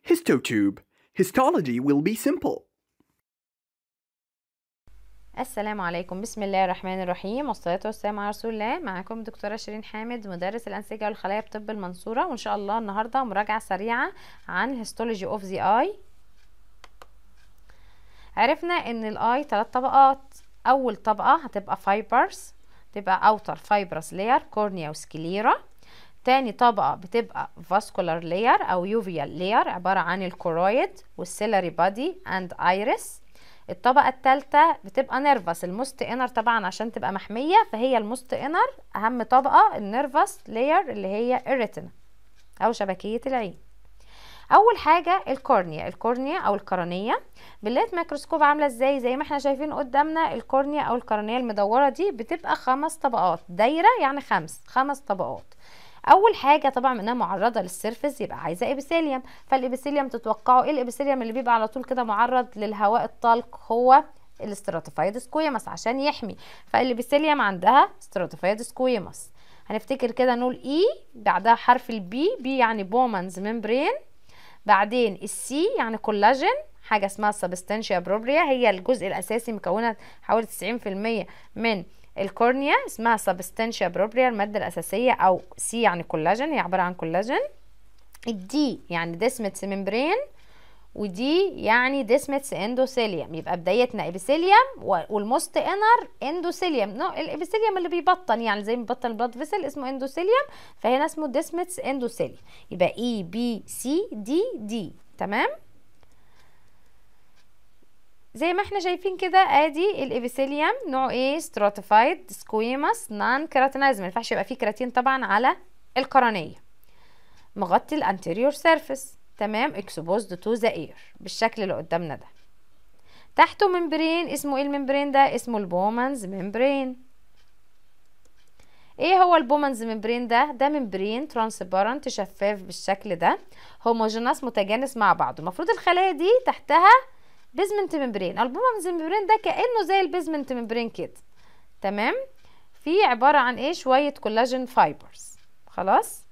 Histotube. Histology will be simple. السلام عليكم بسم الله الرحمن الرحيم والصلاة والسلام على رسول الله معاكم دكتورة شيرين حامد مدرس الأنسجة والخلايا بطب المنصورة وإن شاء الله النهاردة مراجعة سريعة عن الهيستولوجي اوف ذا اي عرفنا ان الاي ثلاث طبقات اول طبقة هتبقى فايبرز تبقى اوتر فايبرس لاير كورنيا وسكليرا تاني طبقة بتبقى فاسكولار لاير او يوفيال لاير عبارة عن الكورويد والسيلري بادي اند ايرس الطبقة التالتة بتبقى نيرفس الموست انر طبعا عشان تبقى محمية فهي الموست انر اهم طبقة النيرفس لاير اللي هي الريتنا او شبكية العين اول حاجة الكورنيا الكورنيا او القرنية بنلاقي ميكروسكوب عاملة ازاي زي ما احنا شايفين قدامنا الكورنيا او القرنية المدورة دي بتبقى خمس طبقات دايرة يعني خمس خمس طبقات اول حاجه طبعا انها معرضه للسيرفس يبقى عايزه ابيثيليوم فالابيثيليوم تتوقعوا ايه الابيثيليوم اللي بيبقى على طول كده معرض للهواء الطلق هو الاستراتيفايد سكويمس عشان يحمي فالابيثيليوم عندها استراتيفايد سكويمس هنفتكر كده نقول اي بعدها حرف البي بي يعني بومانز ممبرين بعدين السي يعني كولاجين حاجه اسمها سبستانشيا بروبريا هي الجزء الاساسي مكونه حوالي 90% من الكورنيا اسمها سبستانشيا بروبريا المادة الأساسية أو سي يعني كولاجين هي عبارة عن كولاجين الدي يعني ديسمتس ممبرين ودي يعني ديسمتس اندوثيليوم يبقى بدايتنا ابيثيليوم والموست انر اندوثيليوم نوع الابيثيليوم اللي بيبطن يعني زي ما بيبطن البلاد فيسل اسمه اندوثيليوم فهنا اسمه ديسمتس اندوثيليوم يبقى اي بي سي دي دي تمام زي ما احنا شايفين كده ادي الابيثيليوم نوع ايه ستراتيفايد سكويمس نان كيراتينايز ما ينفعش يبقى فيه كيراتين طبعا على القرنيه مغطي الانتيريور سيرفيس تمام اكسبوزد تو ذا اير بالشكل اللي قدامنا ده تحته ممبرين اسمه ايه الممبرين ده اسمه البومانز ممبرين ايه هو البومانز ممبرين ده ده ممبرين ترانسبارنت شفاف بالشكل ده هوموجينس متجانس مع بعضه المفروض الخلايا دي تحتها بيزمنت ممبرين البومنز ممبرين ده كانه زي البيزمنت ممبرين كده تمام في عباره عن ايه شويه كولاجين فايبرز خلاص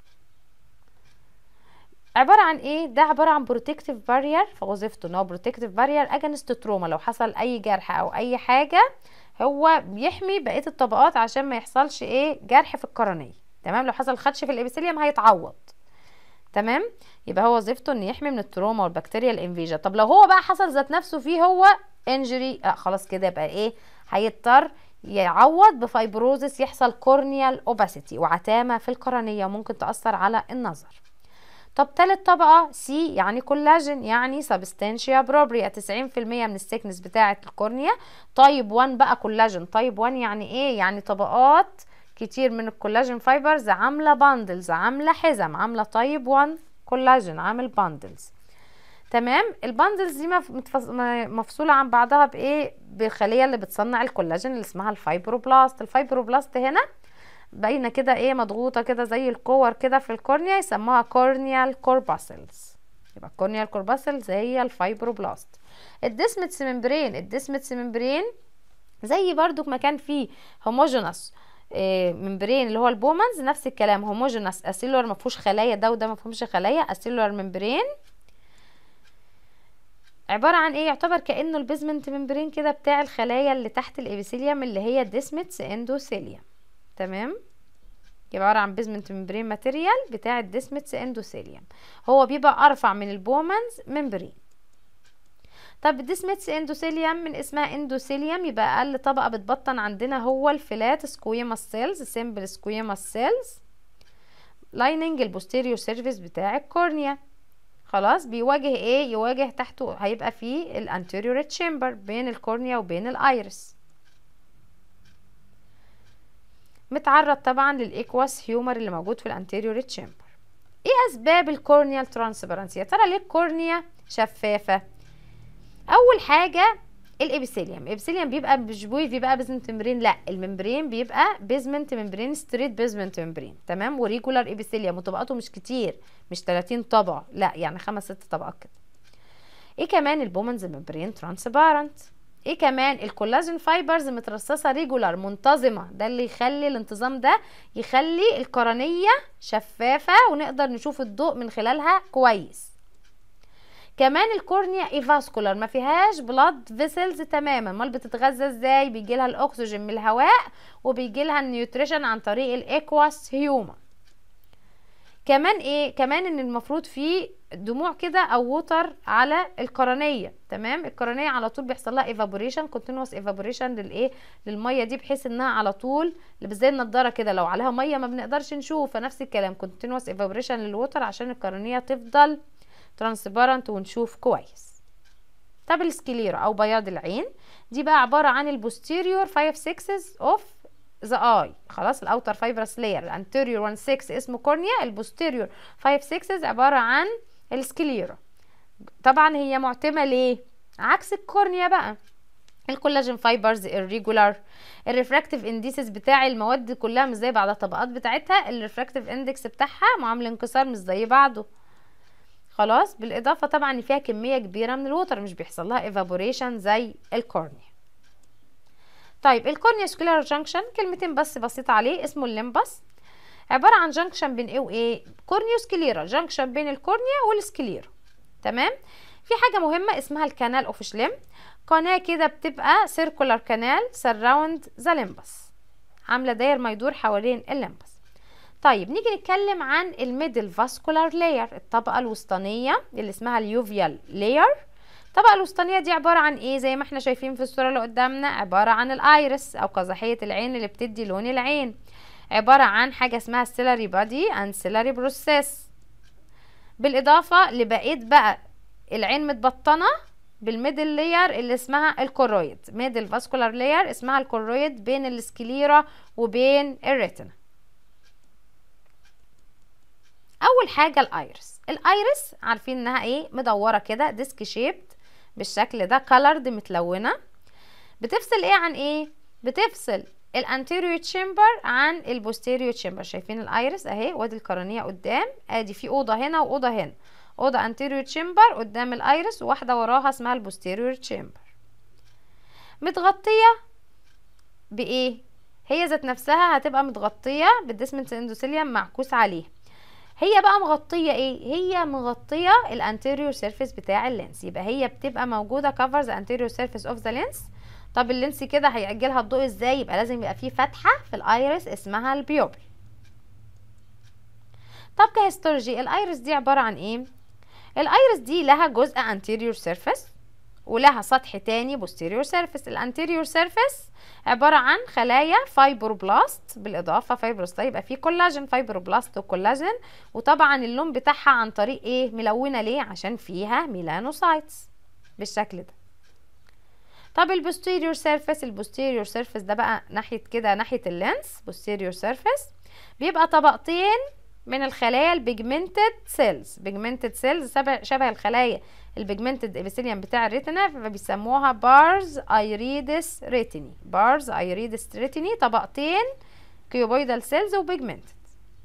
عباره عن ايه ده عباره عن بروتكتيف بارير فوظيفته ان هو بروتكتيف بارير اجنست تروما لو حصل اي جرح او اي حاجه هو بيحمي بقيه الطبقات عشان ما يحصلش ايه جرح في القرنيه تمام لو حصل خدش في الابيثيليوم هيتعوض تمام يبقى هو وظيفته ان يحمي من التروما والبكتيريا الانفيجا طب لو هو بقى حصل ذات نفسه فيه هو انجري لا خلاص كده يبقى ايه هيضطر يعوض بفايبروزس يحصل كورنيال اوباسيتي وعتامه في القرنيه وممكن تاثر على النظر طب تالت طبقه سي يعني كولاجين يعني سبستانشيا بروبريا 90% من السكنس بتاعه الكورنيا طيب 1 بقى كولاجين طيب 1 يعني ايه يعني طبقات كتير من الكولاجين فايبرز عامله باندلز عامله حزم عامله طيب 1 كولاجين عامل باندلز تمام الباندلز دي مفصوله عن بعضها بايه بالخليه اللي بتصنع الكولاجين اللي اسمها الفايبروبلاست الفايبروبلاست هنا باينه كده ايه مضغوطه كده زي الكور كده في الكورنيا يسموها كورنيال كورباسلز يبقى الكورنيال كورباسلز هي الفايبروبلاست الديسمتس ممبرين الديسمتس ممبرين زي برضو ما كان فيه هوموجينس ممبرين اللي هو البومنز نفس الكلام هوموجينس اسيلولار ما فيهوش خلايا ده وده ما فيهمش خلايا اسيلولار ممبرين عباره عن ايه يعتبر كانه البيزمنت ممبرين كده بتاع الخلايا اللي تحت الابيثيليوم اللي هي ديسمتس اندوثيليوم تمام يبقى عباره عن بيزمنت ممبرين ماتيريال بتاع الديسمتس اندوثيليوم هو بيبقى ارفع من البومنز ممبرين طب الديسمتس اندوثيليوم من اسمها اندوثيليوم يبقى اقل طبقه بتبطن عندنا هو الفلات سكويماس سيلز سيمبل سكويماس سيلز لايننج البوستيريور سيرفيس بتاع الكورنيا خلاص بيواجه ايه يواجه تحته هيبقى فيه الانتيريور تشامبر بين الكورنيا وبين الايرس متعرض طبعا للايكواس هيومر اللي موجود في الانتيريور تشامبر ايه اسباب الكورنيال ترانسبرنسي يا ترى ليه الكورنيا شفافه اول حاجه الابيثيليوم الابيثيليوم بيبقى مش بيبقى بيزمنت ممبرين لا الممبرين بيبقى بيزمنت ممبرين ستريت بيزمنت ممبرين تمام وريجولار ابيثيليوم وطبقاته مش كتير مش 30 طبقه لا يعني خمس ست طبقات كده ايه كمان البومنز ممبرين ترانسبارنت ايه كمان الكولاجين فايبرز مترصصه ريجولار منتظمه ده اللي يخلي الانتظام ده يخلي القرنيه شفافه ونقدر نشوف الضوء من خلالها كويس كمان الكورنيا ايفاسكولار ما فيهاش بلاد فيسلز تماما امال بتتغذى ازاي بيجي لها الاكسجين من الهواء وبيجي لها النيوتريشن عن طريق الاكواس هيوما كمان ايه كمان ان المفروض في دموع كده او ووتر على القرنيه تمام القرنيه على طول بيحصل لها ايفابوريشن كونتينوس ايفابوريشن للايه للميه دي بحيث انها على طول اللي زي النضاره كده لو عليها ميه ما بنقدرش نشوف فنفس الكلام كونتينوس ايفابوريشن للووتر عشان القرنيه تفضل ترانسبارنت ونشوف كويس طب السكليرا او بياض العين دي بقى عباره عن البوستيريور 5 6 اوف ذا اي خلاص الاوتر فايبرس لاير الانتيريور 1 6 اسمه كورنيا البوستيريور 5 6 عباره عن السكليرا طبعا هي معتمه ليه عكس الكورنيا بقى الكولاجين فايبرز الريجولار الريفراكتيف انديسز بتاع المواد كلها مش زي بعض الطبقات بتاعتها الريفراكتيف اندكس بتاعها معامل انكسار مش زي بعضه خلاص بالاضافه طبعا ان فيها كميه كبيره من الوتر مش بيحصل لها ايفابوريشن زي الكورنيا طيب الكورنيا سكولار جانكشن كلمتين بس بسيطه عليه اسمه الليمبس عباره عن جانكشن بين ايه وايه كورنيو سكليرا جانكشن بين الكورنيا والسكليرا تمام في حاجه مهمه اسمها الكانال اوف شليم قناه كده بتبقى سيركولار كانال سراوند ذا ليمبس عامله داير ما يدور حوالين الليمبس طيب نيجي نتكلم عن الميدل فاسكولار لاير الطبقه الوسطانيه اللي اسمها اليوفيال لاير الطبقه الوسطانيه دي عباره عن ايه زي ما احنا شايفين في الصوره اللي قدامنا عباره عن الايرس او قزحيه العين اللي بتدي لون العين عباره عن حاجه اسمها السيلاري بادي اند سيلاري بروسيس بالاضافه لبقيه بقى العين متبطنه بالميدل لاير اللي اسمها الكورويد ميدل فاسكولار لاير اسمها الكورويد بين السكليرا وبين الريتنا اول حاجه الايرس الايرس عارفين انها ايه مدوره كده ديسك شيبد بالشكل ده كلرد متلونه بتفصل ايه عن ايه بتفصل الانتيريور تشامبر عن البوستيريور تشامبر شايفين الايرس اهي وادي القرنيه قدام ادي في اوضه هنا واوضه هنا اوضه انتيريور تشامبر قدام الايرس وواحده وراها اسمها البوستيريور تشامبر متغطيه بايه هي ذات نفسها هتبقى متغطيه بالديسمنت اندوثيليوم معكوس عليه هي بقى مغطيه ايه هي مغطيه الانتيريور سيرفيس بتاع اللينس يبقى هي بتبقى موجوده كفر ذا انتيريور سيرفيس اوف ذا لينس طب اللينس كده هيأجلها الضوء ازاي يبقى لازم يبقى فيه فتحه في الايرس اسمها البيوبل طب كهيستولوجي الايرس دي عباره عن ايه الايرس دي لها جزء anterior surface ولها سطح تاني posterior surface الانتيريور surface عبارة عن خلايا فايبروبلاست بالإضافة فايبروست يبقى فيه كولاجين فايبروبلاست وكولاجين وطبعا اللون بتاعها عن طريق ايه ملونة ليه عشان فيها ميلانوسايتس بالشكل ده طب البوستيريور سيرفيس البوستيريور سيرفيس ده بقى ناحية كده ناحية اللينس بوستيريور سيرفيس بيبقى طبقتين من الخلايا البيجمنتد سيلز بيجمنتد سيلز شبه الخلايا البيجمنتد ابيثيليوم بتاع الريتنا فبيسموها بارز ايريدس ريتيني بارز ايريدس ريتيني طبقتين كيوبويدال سيلز وبيجمنتد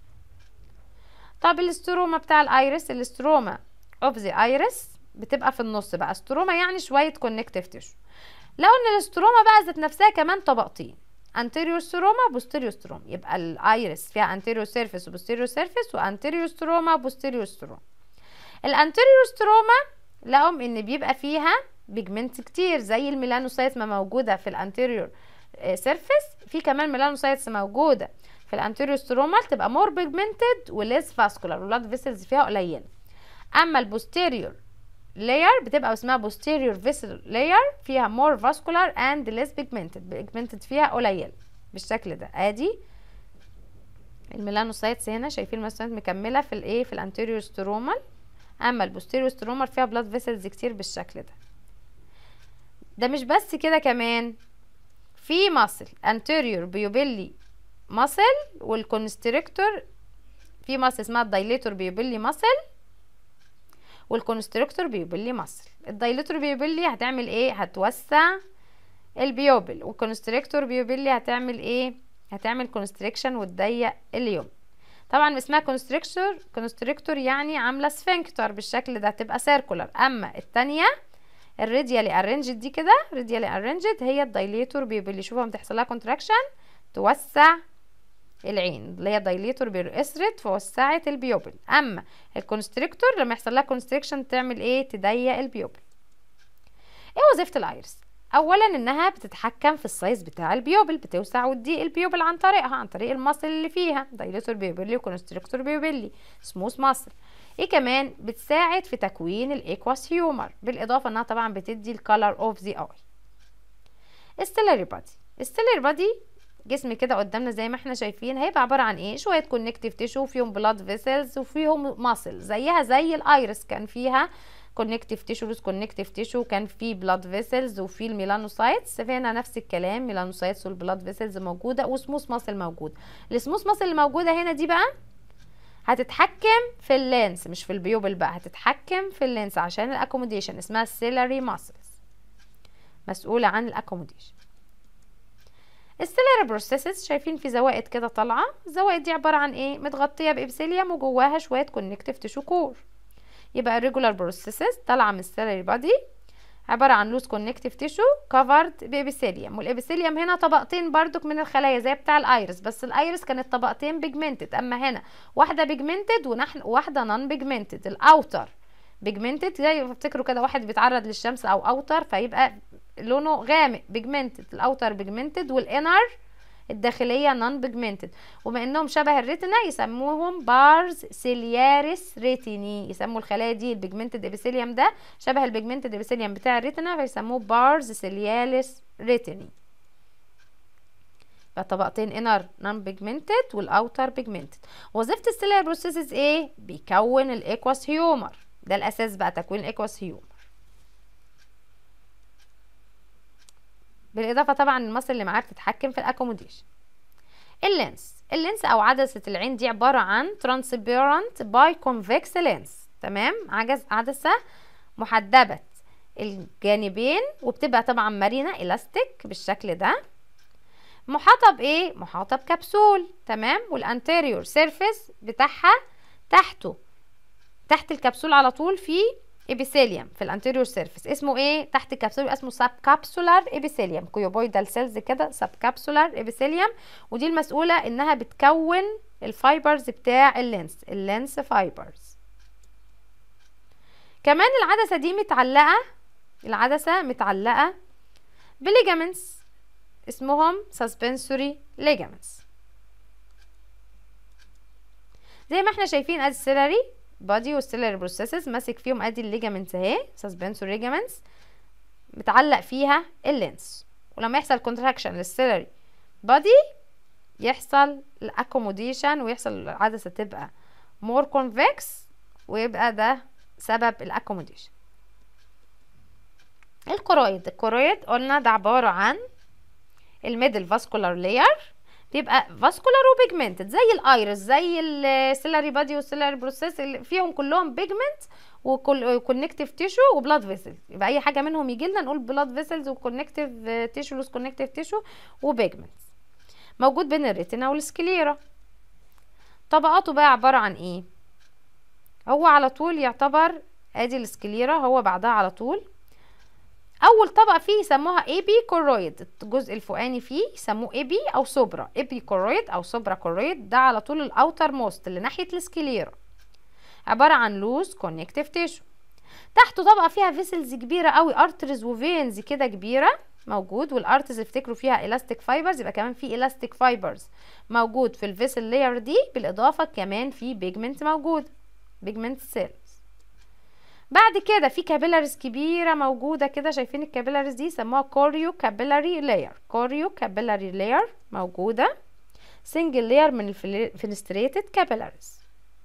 طب الاستروما بتاع الايرس الاستروما اوف ذا ايرس بتبقى في النص بقى استروما يعني شويه كونكتيف تيشو لو ان الاستروما بقى ذات نفسها كمان طبقتين anterior stroma posterior stroma يبقى الايرس فيها anterior surface و posterior surface و anterior stroma posterior stroma الانتيريور ستروما لقوا ان بيبقى فيها بيجمنت كتير زي الميلانوسايتس ما موجوده في الانتيريور سيرفيس في كمان ميلانوسايتس موجوده في الانتيريور ستروما تبقى مور بيجمنتد وليس فاسكولار والبلاد فيسلز فيها قليله اما البوستيريور لاير بتبقى اسمها posterior vessel layer فيها more vascular and less pigmented pigmented فيها قليل بالشكل ده ادي الميلانوسايتس هنا شايفين الميلانوسايتس مكمله في الايه في الانتيريور سترومال اما البوستيريور سترومال فيها بلاد فيسلز كتير بالشكل ده ده مش بس كده كمان في ماسل انتيريور بيوبيلي ماسل والكونستريكتور في ماسل اسمها الدايليتور بيوبيلي ماسل والكونستركتور بيوبيلي ماسل الدايليتور بيوبيلي هتعمل ايه هتوسع البيوبل والكونستريكتور بيوبيلي هتعمل ايه هتعمل كونستريكشن وتضيق اليوم طبعا اسمها كونستريكتور كونستريكتور يعني عامله سفنكتر بالشكل ده هتبقى سيركولار اما التانية الراديالي ارنجد دي كده راديالي ارنجد هي الدايليتور بيوبيلي شوفها بتحصل لها كونتراكشن توسع العين اللي هي دايليتور بيرقصرت فوسعت البيوبل اما الكونستريكتور لما يحصل لها كونستريكشن تعمل ايه تضيق البيوبل ايه وظيفه الايرس اولا انها بتتحكم في السايز بتاع البيوبل بتوسع وتضيق البيوبل عن طريقها عن طريق المصل اللي فيها دايليتور بيوبلي وكونستريكتور بيوبلي سموث مصل ايه كمان بتساعد في تكوين الايكواس هيومر بالاضافه انها طبعا بتدي الكالر اوف ذا اي الستيلري بادي الستيلري بادي جسم كده قدامنا زي ما احنا شايفين هيبقى عباره عن ايه شويه كونكتيف تيشو فيهم بلاد فيسلز وفيهم ماسل زيها زي الايرس كان فيها كونكتيف تيشو لوس كونكتيف تيشو كان في بلاد فيسلز وفي الميلانوسايتس فهنا نفس الكلام ميلانوسايتس والبلاد فيسلز موجوده وسموث ماسل موجود السموث ماسل اللي موجوده هنا دي بقى هتتحكم في اللينس مش في البيوبل بقى هتتحكم في اللينس عشان الاكوموديشن اسمها السيلري ماسلز مسؤوله عن الاكوموديشن السيلري بروسيسز شايفين في زوائد كده طالعه الزوائد دي عباره عن ايه متغطيه بابسيليوم وجواها شويه كونكتيف تيشو كور يبقى الريجولار بروسيسز طالعه من السيلري بادي عباره عن لوز كونكتيف تيشو كفرد بابيثيليوم والابيثيليوم هنا طبقتين بردك من الخلايا زي بتاع الايرس بس الايرس كانت طبقتين بيجمنتد اما هنا واحده بيجمنتد وواحده نون بيجمنتد الاوتر بيجمنتد زي افتكروا كده واحد بيتعرض للشمس او اوتر فيبقى لونه غامق بيجمنتد الاوتر بيجمنتد والانر الداخلية نون بيجمنتد وبما انهم شبه الريتنا يسموهم بارز سيلياريس ريتيني يسموا الخلايا دي البيجمنتد ابيثيليوم ده شبه البيجمنتد ابيثيليوم بتاع الريتنا فيسموه بارز سيلياريس ريتيني طبقتين انر نون بيجمنتد والاوتر بيجمنتد وظيفه السيلر بروسيسز ايه بيكون الايكواس هيومر ده الاساس بقى تكوين الايكواس هيومر بالاضافه طبعا المصل اللي معاه بتتحكم في الاكوموديشن اللينس اللينس او عدسه العين دي عباره عن ترانسبيرنت باي كونفكس لينس تمام عجز عدسه محدبه الجانبين وبتبقى طبعا مرنه الاستيك بالشكل ده محاطه بايه محاطه بكبسول تمام والانتيريور سيرفيس بتاعها تحته تحت الكبسول على طول في ابيثيليوم في الانتيريور سيرفيس اسمه ايه تحت الكبسول اسمه سب كابسولار ابيثيليوم كيوبويدال سيلز كده سب كابسولار ابيثيليوم ودي المسؤوله انها بتكون الفايبرز بتاع اللينس اللينس فايبرز كمان العدسه دي متعلقه العدسه متعلقه بليجامنتس اسمهم سسبنسوري ليجامنتس زي ما احنا شايفين ادي السيلري بادي والسيلري بروسيسز ماسك فيهم ادي الليجامنتس اهي سسبنسوري ليجامنتس متعلق فيها اللينس ولما يحصل كونتراكشن للسيلري بادي يحصل الاكوموديشن ويحصل العدسه تبقى مور كونفكس ويبقى ده سبب الاكوموديشن الكرويد الكرويد قلنا ده عباره عن الميدل فاسكولار لاير بيبقى فاسكولار وبيجمنتد زي الايرس زي السيلاري بادي والسيلاري بروسيس فيهم كلهم بيجمنت وكونكتيف تيشو وبلاد فيسل يبقى اي حاجه منهم يجي لنا نقول بلاد فيسلز وكونكتيف تيشو لوس كونكتيف تيشو وبيجمنت موجود بين الريتنا والسكليرا طبقاته بقى عباره عن ايه هو على طول يعتبر ادي السكليرا هو بعدها على طول اول طبقه فيه يسموها ايبي كورويد الجزء الفوقاني فيه يسموه ايبي او سوبرا ايبي كورويد او سوبرا كورويد ده على طول الاوتر موست اللي ناحيه السكليرا عباره عن لوز كونكتيف تيشو تحته طبقه فيها فيسلز كبيره قوي ارترز وفينز كده كبيره موجود والارتز افتكروا فيها الاستيك فايبرز يبقى كمان في الاستيك فايبرز موجود في الفيسل لاير دي بالاضافه كمان في بيجمنت موجود بيجمنت سيلز بعد كده في كابيلاريز كبيره موجوده كده شايفين الكابيلاريز دي سموها كوريو كابيلاري لاير كوريو كابيلاري لاير موجوده سنجل لاير من الفينستريتد كابيلاريز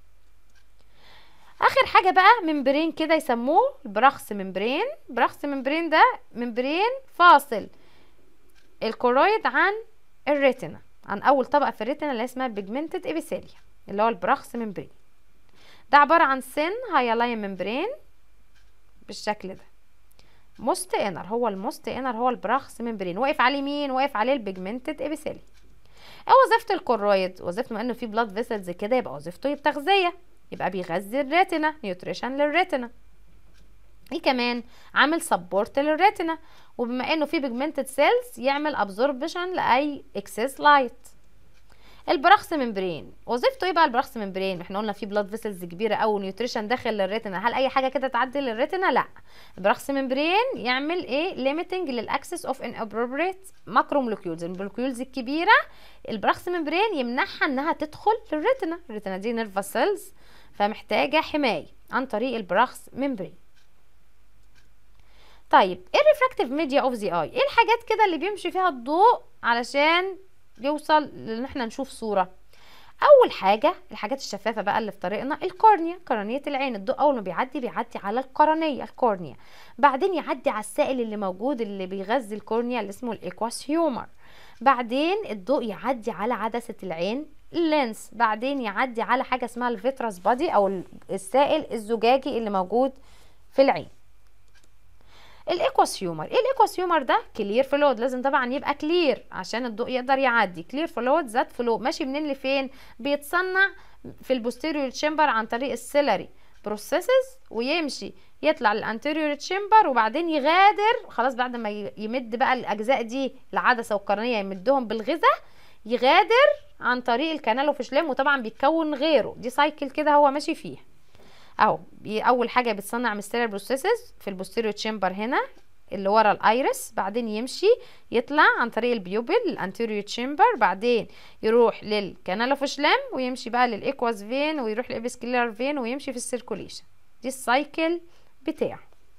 اخر حاجه بقى ممبرين كده يسموه البرخص ممبرين برخص ممبرين ده ممبرين فاصل الكورويد عن الريتنا عن اول طبقه في الريتنا اللي اسمها بيجمنتد ابيثيليا اللي هو البرخص ممبرين ده عباره عن سن هايلاين ممبرين بالشكل ده موست انر هو الموست انر هو البرخص ممبرين واقف عليه مين واقف عليه البيجمنتد ابيثيليا ايه وظيفه الكورويد وظيفته انه في بلاد فيسلز كده يبقى وظيفته التغذيه يبقى بيغذي الريتنا نيوتريشن للريتنا ايه كمان عامل سبورت للريتنا وبما انه في بيجمنتد سيلز يعمل ابزوربشن لاي اكسس لايت البراخس ممبرين وظيفته ايه بقى البراخس ممبرين احنا قلنا في بلاد فيسلز كبيره قوي نيوتريشن داخل للريتنا هل اي حاجه كده تعدي للريتنا لا البراخس ممبرين يعمل ايه ليميتنج للاكسس اوف ان ابروبريت ماكرو مولكيولز المولكيولز الكبيره البراخس ممبرين يمنعها انها تدخل للريتنا الريتنا دي نيرفس سيلز فمحتاجه حمايه عن طريق البراخس ممبرين طيب ايه الريفراكتيف ميديا اوف ذا اي ايه الحاجات كده اللي بيمشي فيها الضوء علشان يوصل ان احنا نشوف صوره اول حاجه الحاجات الشفافه بقى اللي في طريقنا الكورنيا قرنيه العين الضوء اول ما بيعدي بيعدي على القرنيه الكورنيا بعدين يعدي على السائل اللي موجود اللي بيغذي الكورنيا اللي اسمه الايكواس هيومر بعدين الضوء يعدي على عدسه العين اللينس بعدين يعدي على حاجه اسمها الفيتراس بادي او السائل الزجاجي اللي موجود في العين الايكواس هيومر ايه الايكواس هيومر ده كلير فلويد لازم طبعا يبقى كلير عشان الضوء يقدر يعدي كلير فلويد ذات فلو ماشي منين لفين بيتصنع في البوستيريور تشامبر عن طريق السيلري بروسيسز ويمشي يطلع للانتيريور تشامبر وبعدين يغادر خلاص بعد ما يمد بقى الاجزاء دي العدسه والقرنيه يمدهم بالغذاء يغادر عن طريق الكانال وفشلام وطبعا بيتكون غيره دي سايكل كده هو ماشي فيها اهو اول حاجه بتصنع من السيلر بروسيسز في البوستيريو تشامبر هنا اللي ورا الايرس بعدين يمشي يطلع عن طريق البيوبل الانتيريو تشامبر بعدين يروح للكانال اوف شلام ويمشي بقى للايكواز فين ويروح للابسكيلر فين ويمشي في السيركوليشن دي السايكل بتاعه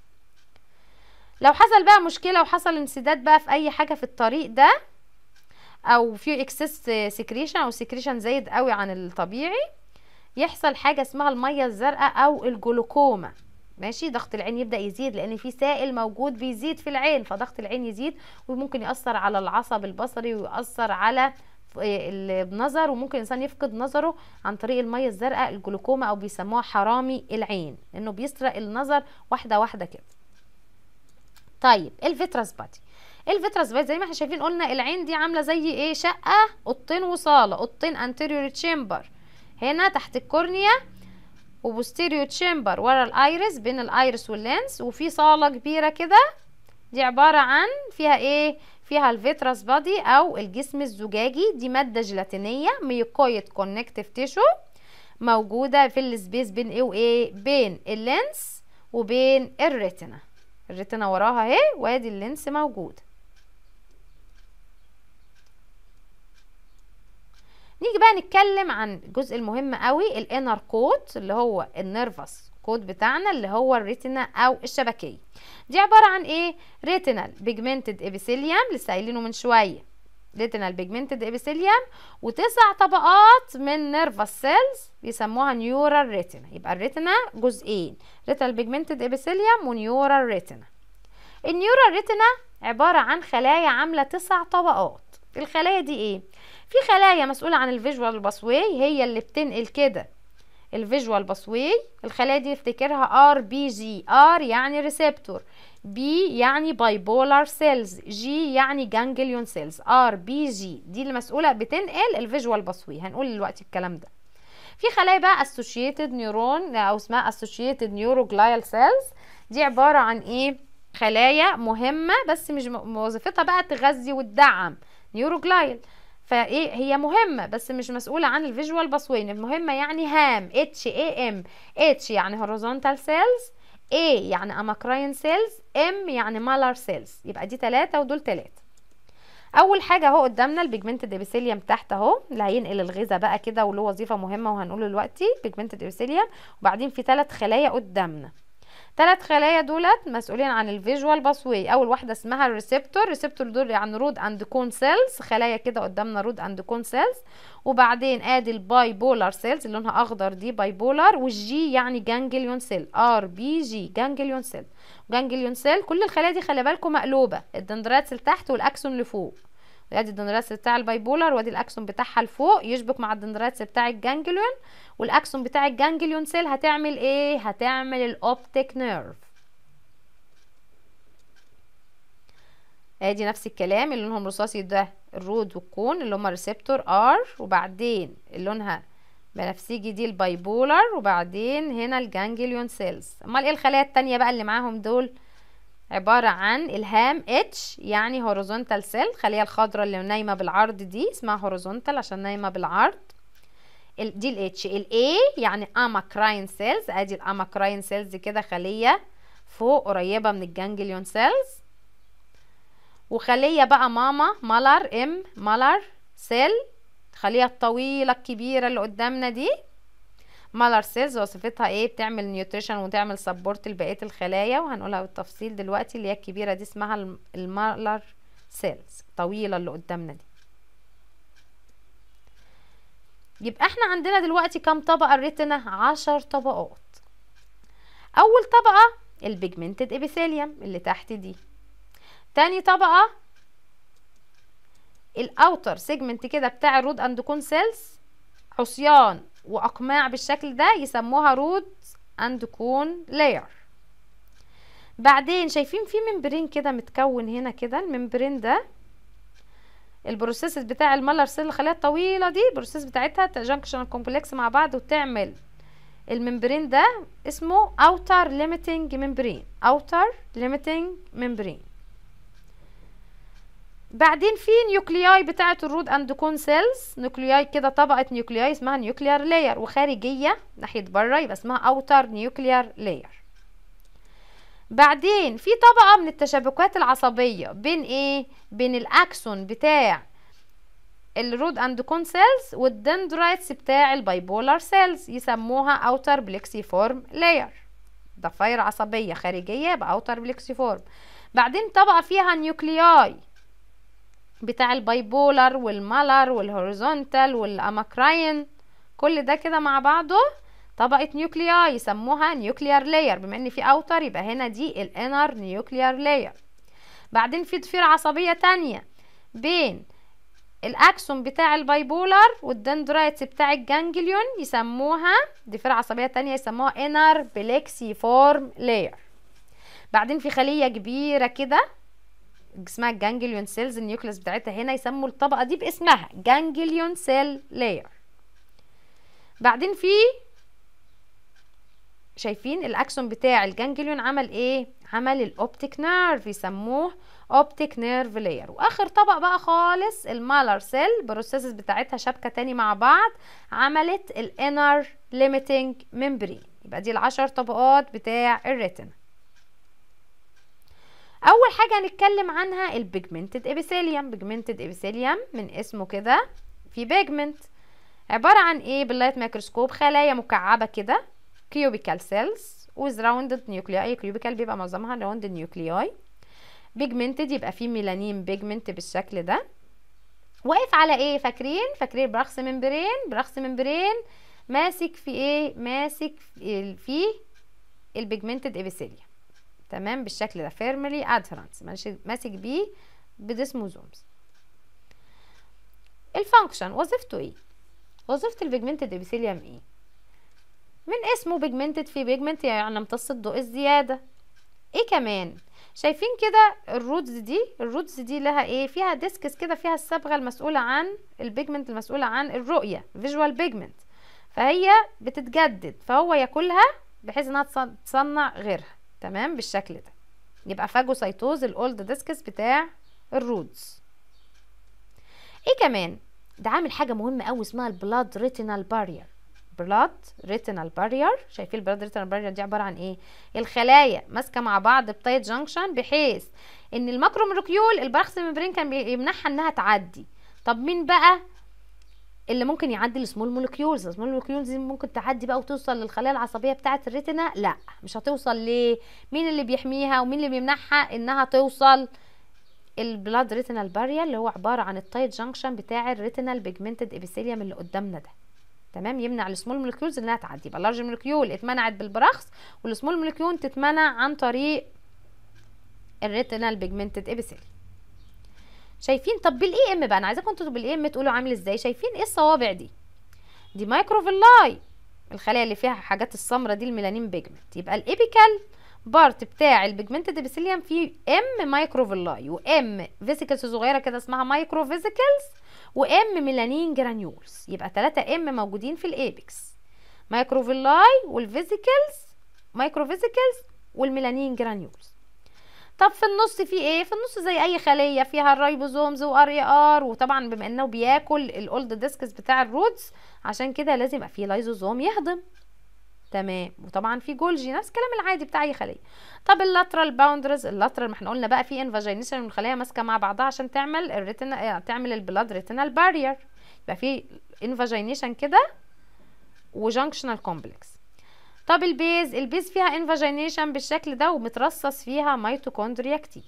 لو حصل بقى مشكله وحصل انسداد بقى في اي حاجه في الطريق ده او في اكسس سكريشن او سكريشن زايد قوي عن الطبيعي يحصل حاجه اسمها الميه الزرقاء او الجلوكوما ماشي ضغط العين يبدا يزيد لان في سائل موجود بيزيد في العين فضغط العين يزيد وممكن ياثر على العصب البصري ويأثر على النظر وممكن الانسان يفقد نظره عن طريق الميه الزرقاء الجلوكوما او بيسموها حرامي العين لانه بيسرق النظر واحده واحده كده طيب الفيتراس بادي الفيتراس بادي زي ما احنا شايفين قلنا العين دي عامله زي ايه شقه اوضتين وصاله اوضتين انتيريور تشامبر هنا تحت الكورنيا وبوستيريو تشامبر ورا الايرس بين الايرس واللينس وفي صاله كبيره كده دي عباره عن فيها ايه فيها الفيتراس بادي او الجسم الزجاجي دي ماده جيلاتينيه ميوكويد كونكتيف تيشو موجوده في السبيس بين ايه وايه بين اللينس وبين الريتنا الريتنا وراها اهي وادي اللينس موجود نيجي بقى نتكلم عن الجزء المهم قوي الانر كوت اللي هو النيرفس كود بتاعنا اللي هو الريتنا او الشبكيه دي عباره عن ايه ريتينال بيجمنتد ابيثيليوم لسه قايلينه من شويه ريتينال بيجمنتد ابيثيليوم وتسع طبقات من نيرفس سيلز بيسموها نيورال ريتنا يبقى الريتنا جزئين ريتينال بيجمنتد ابيثيليوم ونيورال ريتنا النيورال ريتنا عباره عن خلايا عامله تسع طبقات الخلايا دي ايه في خلايا مسؤولة عن الفيجوال باسواي هي اللي بتنقل كده الفيجوال باسواي الخلايا دي افتكرها ار بي جي ار يعني ريسبتور بي يعني بايبولار سيلز جي يعني جانجليون سيلز ار بي جي دي المسؤولة بتنقل الفيجوال باسواي هنقول دلوقتي الكلام ده في خلايا بقى associated نيورون او اسمها associated neuroglial cells دي عبارة عن ايه خلايا مهمة بس مش وظيفتها بقى تغذي وتدعم نيوروجلايل فايه هي مهمه بس مش مسؤوله عن الفيجوال باسوين المهمه يعني هام اتش اي ام اتش يعني هوريزونتال سيلز اي يعني اماكراين سيلز ام يعني مالر سيلز يبقى دي ثلاثة ودول ثلاثة اول حاجه اهو قدامنا البيجمنتد ابيثيليوم تحت اهو اللي هينقل الغذاء بقى كده وله وظيفه مهمه وهنقوله دلوقتي بيجمنتد ابيثيليوم وبعدين في ثلاث خلايا قدامنا ثلاث خلايا دولت مسؤولين عن الفيجوال باسوي اول واحده اسمها الريسبتور الريسبتور دول يعني رود اند كون سيلز خلايا كده قدامنا رود اند كون سيلز وبعدين ادي الباي بولار سيلز اللي لونها اخضر دي باي بولار والجي يعني جانجليون سيل ار بي جي جانجليون سيل جانجليون سيل كل الخلايا دي خلي بالكم مقلوبه الدندرات لتحت والاكسون لفوق ادي الدندراتس بتاع البايبولار وادي الاكسون بتاعها لفوق يشبك مع الدندراتس بتاع الجانجليون والاكسون بتاع الجانجليون سيل هتعمل ايه هتعمل الاوبتيك نيرف ادي نفس الكلام اللي لونهم رصاصي ده الرود والكون اللي هما ريسبتور ار وبعدين اللي لونها بنفسجي دي البايبولار وبعدين هنا الجانجليون سيلز امال ايه الخلايا التانية بقى اللي معاهم دول عبارة عن الهام اتش يعني هوريزونتال سيل الخلية الخضراء اللي نايمة بالعرض دي اسمها هوريزونتال عشان نايمة بالعرض ال- دي الاتش الاي يعني اماكراين سيلز ادي الاماكراين سيلز كده خلية فوق قريبة من الجانجليون سيلز وخلية بقى ماما مالر ام مالر سيل الخلية الطويلة الكبيرة اللي قدامنا دي مالر سيلز وصفتها ايه بتعمل نيوتريشن وتعمل سبورت لبقيه الخلايا وهنقولها بالتفصيل دلوقتي اللي هي الكبيره دي اسمها الم- المالر سيلز الطويله اللي قدامنا دي يبقى احنا عندنا دلوقتي كام طبقه الريتنا عشر طبقات اول طبقه البيجمنتد ابيثيليوم اللي تحت دي تاني طبقه الاوتر سيجمنت كده بتاع الرود اند كون سيلز عصيان واقماع بالشكل ده يسموها رود اند كون لاير بعدين شايفين في ممبرين كده متكون هنا كده الممبرين ده البروسيس بتاع المالر سيل الخلايا الطويله دي البروسيس بتاعتها جانكشن كومبلكس مع بعض وتعمل الممبرين ده اسمه outer limiting membrane outer limiting membrane بعدين في نيوكلياي بتاعه الرود اند كون سيلز نيوكلياي كده طبقه نيوكلياي اسمها نيوكليار لاير وخارجيه ناحيه بره يبقى اسمها اوتر نيوكليار لاير بعدين في طبقه من التشابكات العصبيه بين ايه بين الاكسون بتاع الرود اند كون سيلز والدندرايتس بتاع البايبولار سيلز يسموها اوتر بليكسيفورم لاير ضفاير عصبيه خارجيه يبقى اوتر بليكسيفورم بعدين طبقه فيها نيوكلياي بتاع البايبولر والمالر والهوريزونتال والاماكراين كل ده كده مع بعضه طبقة نيوكلياي يسموها نيوكليار لاير بما ان في اوتر يبقى هنا دي الانر نيوكليار لاير بعدين في ضفيرة عصبية تانية بين الاكسون بتاع البايبولر والدندرايتس بتاع الجانجليون يسموها ضفيرة عصبية تانية يسموها انر بليكسي فورم لاير بعدين في خلية كبيرة كده اسمها الجانجليون سيلز النيوكليس بتاعتها هنا يسموا الطبقه دي باسمها جانجليون سيل لاير بعدين في شايفين الاكسون بتاع الجانجليون عمل ايه عمل الاوبتيك نيرف يسموه اوبتيك نيرف لاير واخر طبق بقى خالص المالر سيل بروسيسز بتاعتها شبكه تاني مع بعض عملت الانر ليميتنج ممبرين يبقى دي العشر طبقات بتاع الريتنا اول حاجه هنتكلم عنها البيجمنتد ابيثيليوم بيجمنتد ابيثيليوم من اسمه كده في بيجمنت عباره عن ايه باللايت ميكروسكوب خلايا مكعبه كده كيوبيكال سيلز ويز راوندد نيوكلياي كيوبيكال بيبقى معظمها راوندد نيوكلياي بيجمنتد يبقى فيه ميلانين بيجمنت بالشكل ده واقف على ايه فاكرين فاكرين برخص ممبرين برخص ممبرين ماسك في ايه ماسك في, في البيجمنتد ابيثيليوم تمام بالشكل ده فيرملي ادهرنس ماسك بيه بديسموزومز الفانكشن وظيفته ايه وظيفه البيجمنتد ابيثيليوم ايه من اسمه بيجمنتد في بيجمنت يعني امتص الضوء الزياده ايه كمان شايفين كده الرودز دي الرودز دي لها ايه فيها ديسكس كده فيها الصبغه المسؤوله عن البيجمنت المسؤوله عن الرؤيه فيجوال بيجمنت فهي بتتجدد فهو ياكلها بحيث انها تصنع غيرها تمام بالشكل ده يبقى فاجوسايتوز الاولد ديسكس بتاع الرودز ايه كمان ده عامل حاجه مهمه قوي اسمها البلاد ريتينال بارير بلاد ريتينال بارير شايفين البلاد ريتينال بارير دي عباره عن ايه الخلايا ماسكه مع بعض بتايت جانكشن بحيث ان الماكرو مولكيول البرخس ممبرين كان بيمنعها انها تعدي طب مين بقى اللي ممكن يعدي السمول مولكيولز السمول مولكيولز دي ممكن تعدي بقى وتوصل للخلايا العصبيه بتاعه الريتنا لا مش هتوصل ليه مين اللي بيحميها ومين اللي بيمنعها انها توصل البلاد ريتينال بارير اللي هو عباره عن التايت جانكشن بتاع الريتينال بيجمنتد ابيثيليوم اللي قدامنا ده تمام يمنع السمول مولكيولز انها تعدي يبقى اللارج مولكيول اتمنعت بالبرخص والسمول مولكيول تتمنع عن طريق الريتينال بيجمنتد ابيثيليوم شايفين طب بالاي ام بقى انا عايزاكم انتوا بالاي ام تقولوا عامل ازاي شايفين ايه الصوابع دي دي مايكروفيلاي الخلايا اللي فيها حاجات السمرة دي الميلانين بيجمنت يبقى الابيكال بارت بتاع البيجمنتد ابيثيليوم فيه ام مايكروفيلاي وام فيسيكلز صغيره كده اسمها مايكرو فيسيكلز وام ميلانين جرانيولز يبقى 3 ام موجودين في الابيكس مايكروفيلاي والفيسيكلز مايكرو فيسيكلز والميلانين جرانيولز طب في النص في ايه في النص زي اي خليه فيها الرايبوزومز وار اي ار وطبعا بما انه بياكل الاولد ديسكس بتاع الرودز عشان كده لازم يبقى فيه لايزوزوم يهضم تمام وطبعا في جولجي نفس الكلام العادي بتاع اي خليه طب اللاترال باوندرز اللاترال ما احنا قلنا بقى في انفاجينيشن من الخلايا ماسكه مع بعضها عشان تعمل الريتنا تعمل البلاد ريتينال بارير يبقى في انفاجينيشن كده وجانكشنال كومبلكس طب البيز البيز فيها انفاجينيشن بالشكل ده ومترصص فيها ميتوكوندريا كتير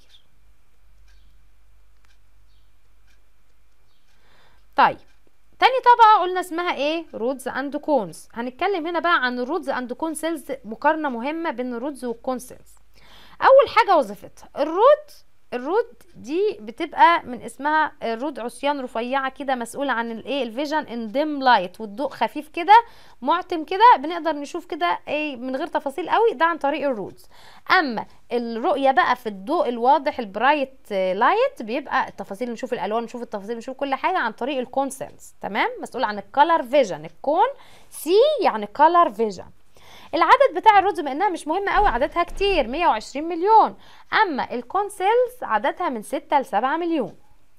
طيب تاني طبقة قلنا اسمها ايه رودز اند كونز هنتكلم هنا بقى عن الرودز اند كون سيلز مقارنة مهمة بين الرودز والكون سيلز اول حاجة وظيفتها الرود الرود دي بتبقى من اسمها رود عصيان رفيعه كده مسؤوله عن الايه الفيجن ان ديم لايت والضوء خفيف كده معتم كده بنقدر نشوف كده ايه من غير تفاصيل قوي ده عن طريق الرودز اما الرؤيه بقى في الضوء الواضح البرايت لايت بيبقى التفاصيل نشوف الالوان نشوف التفاصيل نشوف كل حاجه عن طريق الكون سيلز تمام مسؤول عن الكالر فيجن الكون سي يعني كالر فيجن العدد بتاع الرودز بانها مش مهمه قوي عددها كتير 120 مليون اما الكون سيلز عددها من 6 ل 7 مليون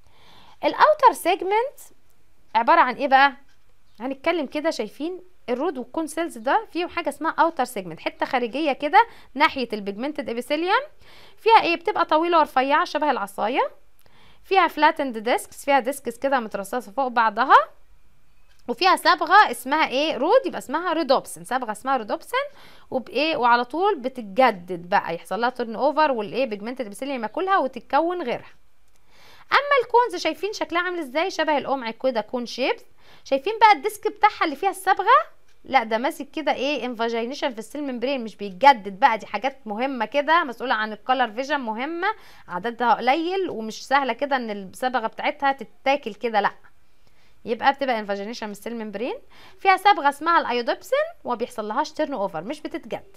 الاوتر سيجمنت عباره عن ايه بقى هنتكلم كده شايفين الرود والكون سيلز ده فيهم حاجه اسمها اوتر سيجمنت حته خارجيه كده ناحيه البيجمنتد ابيثيليوم فيها ايه بتبقى طويله ورفيعه شبه العصايه فيها فلاتند ديسكس فيها ديسكس كده مترصصه فوق بعضها وفيها صبغه اسمها ايه رود يبقى اسمها ريدوبسن صبغه اسمها ريدوبسن وبايه وعلى طول بتتجدد بقى يحصل لها تورن اوفر والايه بيجمنتد ابيثيليوم ياكلها وتتكون غيرها اما الكونز شايفين شكلها عامل ازاي شبه القمع كده كون شيبس شايفين بقى الديسك بتاعها اللي فيها الصبغه لا ده ماسك كده ايه انفاجينيشن في السيل ممبرين مش بيتجدد بقى دي حاجات مهمه كده مسؤوله عن الكالر فيجن مهمه عددها قليل ومش سهله كده ان الصبغه بتاعتها تتاكل كده لا يبقى بتبقى انفاجينيشن من السيل ممبرين فيها صبغه اسمها الايودوبسين وما بيحصل لهاش تيرن اوفر مش بتتجدد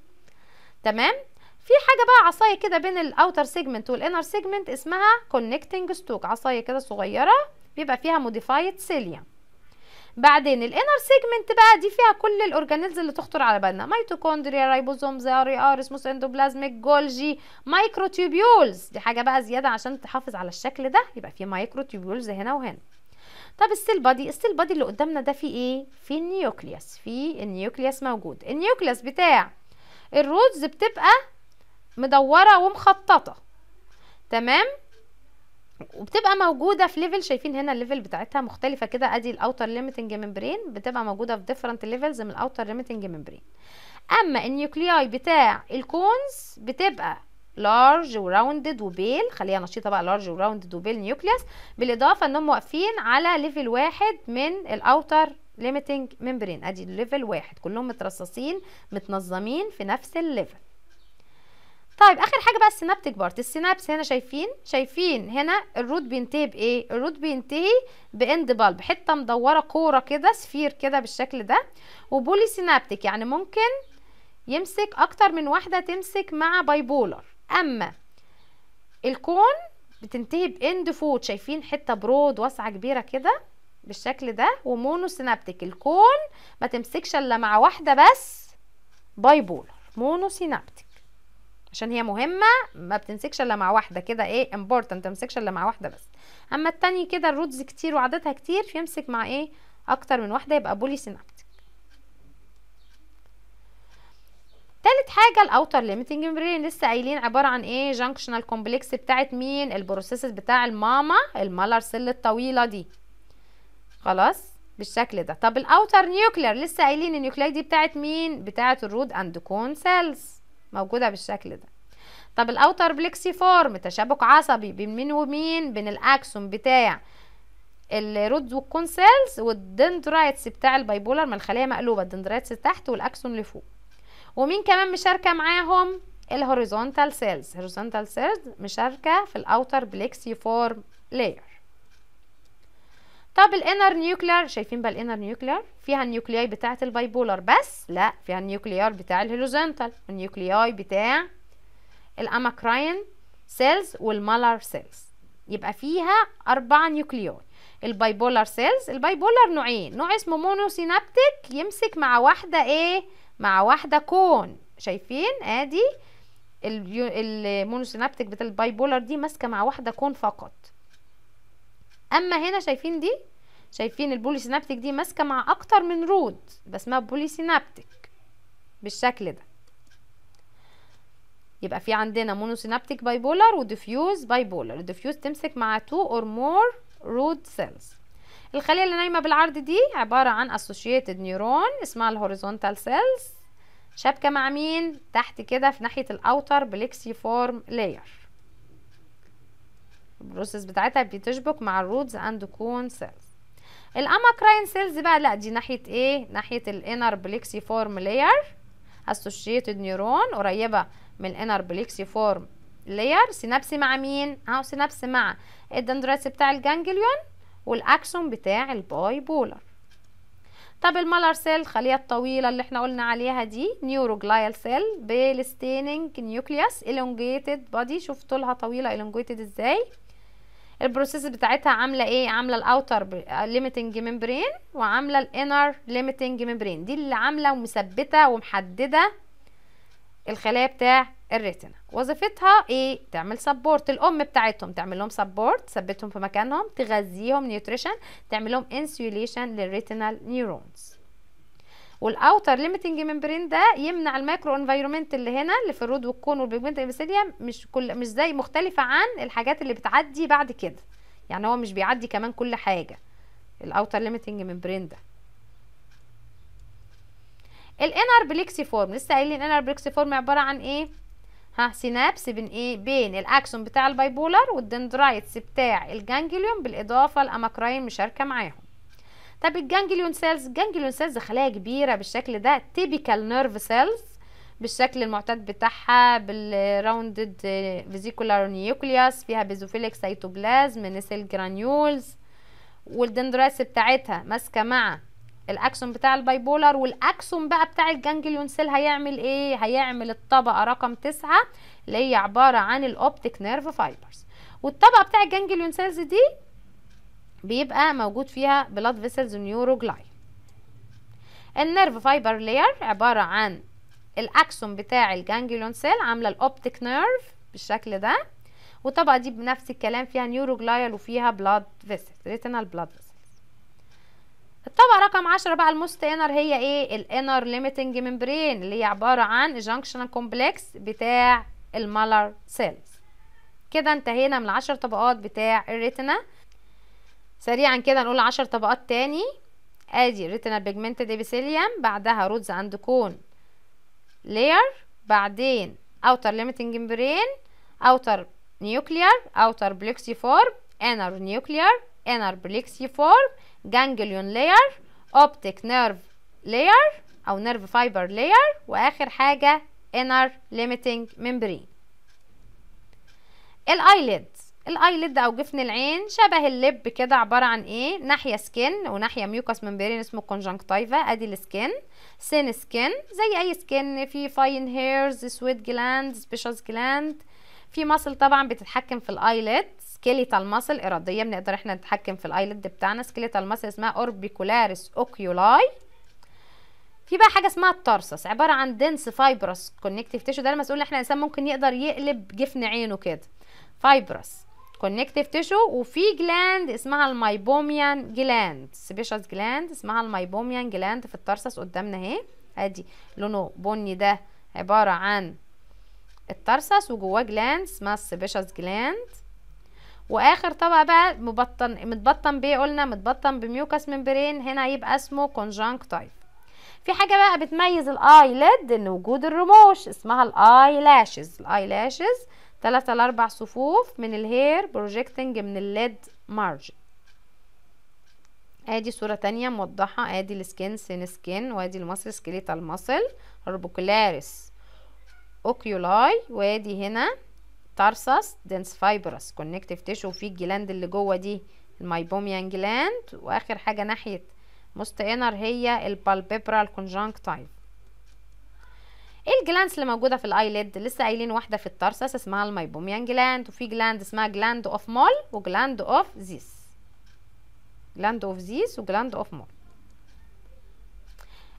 تمام في حاجه بقى عصايه كده بين الاوتر سيجمنت والانر سيجمنت اسمها كونكتنج ستوك عصايه كده صغيره بيبقى فيها موديفايد سيليوم بعدين الانر سيجمنت بقى دي فيها كل الاورجانيلز اللي تخطر على بالنا ميتوكوندريا رايبوزومز ار ار اسموس اندوبلازميك جولجي مايكروتيوبيولز دي حاجه بقى زياده عشان تحافظ على الشكل ده يبقى في مايكروتيوبيولز هنا وهنا طب السيل بادي السيل بادي اللي قدامنا ده فيه ايه فيه النيوكليوس فيه النيوكليوس موجود النيوكليوس بتاع الرودز بتبقى مدوره ومخططه تمام وبتبقى موجوده في ليفل شايفين هنا الليفل بتاعتها مختلفه كده ادي الاوتر ليميتنج ممبرين بتبقى موجوده في ديفرنت ليفلز من الاوتر ليميتنج ممبرين اما النيوكلياي بتاع الكونز بتبقى لارج وراوندد وبيل خليها نشيطه بقى لارج وراوندد وبيل نيوكليوس بالاضافه انهم واقفين على ليفل واحد من الاوتر ليميتنج ممبرين ادي ليفل واحد كلهم مترصصين متنظمين في نفس الليفل طيب اخر حاجه بقى السينابتيك بارت السينابس هنا شايفين شايفين هنا الروت بينتهي بايه الروت بينتهي باند بالب حته مدوره كوره كده سفير كده بالشكل ده وبولي سينابتيك يعني ممكن يمسك اكتر من واحده تمسك مع بايبولر اما الكون بتنتهي باند فوت شايفين حته برود واسعه كبيره كده بالشكل ده ومونو سينابتيك الكون ما تمسكش الا مع واحده بس بايبولر مونو سينابتيك عشان هي مهمه ما بتمسكش الا مع واحده كده ايه امبورتنت تمسكش الا مع واحده بس اما التاني كده الرودز كتير وعددها كتير فيمسك مع ايه اكتر من واحده يبقى بولي سينابتيك تالت حاجة الاوتر ليميتنج ممبرين لسه قايلين عبارة عن ايه جانكشنال كومبلكس بتاعت مين البروسيسز بتاع الماما المالر سيل الطويلة دي خلاص بالشكل ده طب الاوتر نيوكلير لسه قايلين النيوكلير دي بتاعت مين بتاعت الرود اند كون سيلز موجودة بالشكل ده طب الاوتر بليكسي فورم تشابك عصبي بين مين ومين بين الاكسون بتاع الرود والكون سيلز والدندرايتس بتاع البايبولر ما الخليه مقلوبه الدندرايتس تحت والاكسون لفوق ومين كمان مشاركه معاهم الهوريزونتال سيلز هوريزونتال سيلز مشاركه في الاوتر بليكسي فورم لاير طب الانر نيوكلير شايفين بقى الانر نيوكلير فيها النيوكلياي بتاعه البايبولر بس لا فيها النيوكليار بتاع الهوريزونتال والنيوكلياي بتاع الاماكراين سيلز والمالر سيلز يبقى فيها اربع نيوكلياي البايبولار سيلز البايبولار نوعين نوع اسمه مونوسينابتيك يمسك مع واحده ايه مع واحده كون شايفين ادي المونوسينابتيك بتاع الباي بولر دي ماسكه مع واحده كون فقط اما هنا شايفين دي شايفين البوليسينابتيك دي ماسكه مع اكتر من رود يبقى اسمها بوليسينابتيك بالشكل ده يبقى في عندنا مونوسينابتيك باي بولر وديفيوز باي بولر الديفيوز تمسك مع 2 اور مور رود سيلز الخليه اللي نايمه بالعرض دي عباره عن اسوشيتد نيورون اسمها الهوريزونتال سيلز شابكه مع مين تحت كده في ناحيه الاوتر بليكسي فورم لاير البروسيس بتاعتها بتشبك مع الرودز اند كون سيلز الاماكراين سيلز بقى لا دي ناحيه ايه ناحيه الانر بليكسي فورم لاير اسوشيتد نيورون قريبه من الانر بليكسي فورم لاير سينابس مع مين اهو سينابس مع الدندرايتس بتاع الجانجليون والاكسون بتاع الباي بولر طب المالر سيل الخليه الطويله اللي احنا قلنا عليها دي نيوروجلايال سيل بالستيننج نيوكليوس elongated بادي شوف طولها طويله elongated ازاي البروسيس بتاعتها عامله ايه عامله الاوتر ليميتنج ممبرين وعامله الانر ليميتنج ممبرين دي اللي عامله ومثبته ومحدده الخلايا بتاع الريتنا وظيفتها ايه تعمل سبورت الام بتاعتهم تعمل لهم سبورت تثبتهم في مكانهم تغذيهم نيوتريشن تعمل لهم انسيوليشن للريتينال نيورونز والاوتر ليميتنج ممبرين ده يمنع المايكرو انفايرمنت اللي هنا اللي في الرود والكون والبيجمنت الابيثيليوم مش كل مش زي مختلفه عن الحاجات اللي بتعدي بعد كده يعني هو مش بيعدي كمان كل حاجه الاوتر ليميتنج ممبرين ده الانر بليكسي فورم لسه قايلين الانر بليكسي فورم عباره عن ايه ها سينابس بين ايه بين الاكسون بتاع البايبولر والدندرايتس بتاع الجانجليون بالاضافه الاماكراين مشاركه معاهم طب الجانجليون سيلز الجانجليون سيلز خلايا كبيره بالشكل ده تيبيكال نيرف سيلز بالشكل المعتاد بتاعها بالراوندد فيزيكولار نيوكليوس فيها بيزوفيليك سيتوبلازم نسل جرانيولز والدندرايتس بتاعتها ماسكه مع الاكسون بتاع البايبولر والاكسون بقى بتاع الجانجليون سيل هيعمل ايه هيعمل الطبقه رقم تسعة اللي هي عباره عن الاوبتيك نيرف فايبرز والطبقه بتاع الجانجليون سيلز دي بيبقى موجود فيها بلاد فيسلز ونيوروجلاي النيرف فايبر لاير عباره عن الاكسون بتاع الجانجليون سيل عامله الاوبتيك نيرف بالشكل ده والطبقه دي بنفس الكلام فيها نيوروجلايال وفيها بلاد فيسل ريتينال بلاد فيسل الطبقة رقم عشرة بقى الموست انر هي ايه الانر ليميتنج ممبرين اللي هي عبارة عن جانكشن كومبلكس بتاع المالر سيلز كده انتهينا من العشر طبقات بتاع الريتنا سريعا كده نقول عشر طبقات تاني ادي ريتنا بيجمنتد ابيثيليوم بعدها رودز اند كون لاير بعدين اوتر ليميتنج ممبرين اوتر نيوكليار اوتر بليكسيفورم انر نيوكليار انر بليكسيفورم جانجليون لاير اوبتيك نيرف لاير او نيرف فايبر لاير واخر حاجه انر ليميتنج ممبرين الايليد الايليد او جفن العين شبه اللب كده عباره عن ايه ناحيه سكين وناحيه ميوكس ممبرين اسمه كونجنكتيفا ادي السكين سين سكين زي اي سكين في فاين هيرز سويت جلاند سبيشالز جلاند في ماسل طبعا بتتحكم في الايليد سكيليتال ماسل اراديه بنقدر احنا نتحكم في الايليد بتاعنا سكيليتال ماسل اسمها اوربيكولاريس اوكيولاي في بقى حاجه اسمها الترسس عباره عن دنس فايبرس كونكتيف تيشو ده المسؤول ان احنا الانسان ممكن يقدر يقلب جفن عينه كده فايبرس كونكتيف تيشو وفي جلاند اسمها المايبوميان جلاند سبيشالز جلاند اسمها المايبوميان جلاند في الترسس قدامنا اهي ادي لونه بني ده عباره عن الترسس وجواه جلاند اسمها السبيشالز جلاند واخر طبقه بقى مبطن متبطن بايه قلنا متبطن بميوكس ممبرين هنا هيبقى اسمه كونجنكتيف في حاجه بقى بتميز الايليد ان وجود الرموش اسمها الاي لاشز الاي لاشز ثلاثة لأربع صفوف من الهير بروجيكتنج من الليد مارجن ادي صورة تانية موضحة ادي السكين سين سكين وادي المصل سكيليتال ماسل ربوكولاريس اوكيولاي وادي هنا تارسس دنس فايبرس كونكتيف تيشو وفي الجلاند اللي جوه دي المايبوميان جلاند واخر حاجة ناحية موست انر هي البالبيبرال كونجنكتيف ايه الجلاندز اللي موجوده في الايليد لسه قايلين واحده في الترسس اسمها المايبوميان جلاند وفي جلاند اسمها جلاند اوف مول وجلاند اوف زيس جلاند اوف زيس وجلاند اوف مول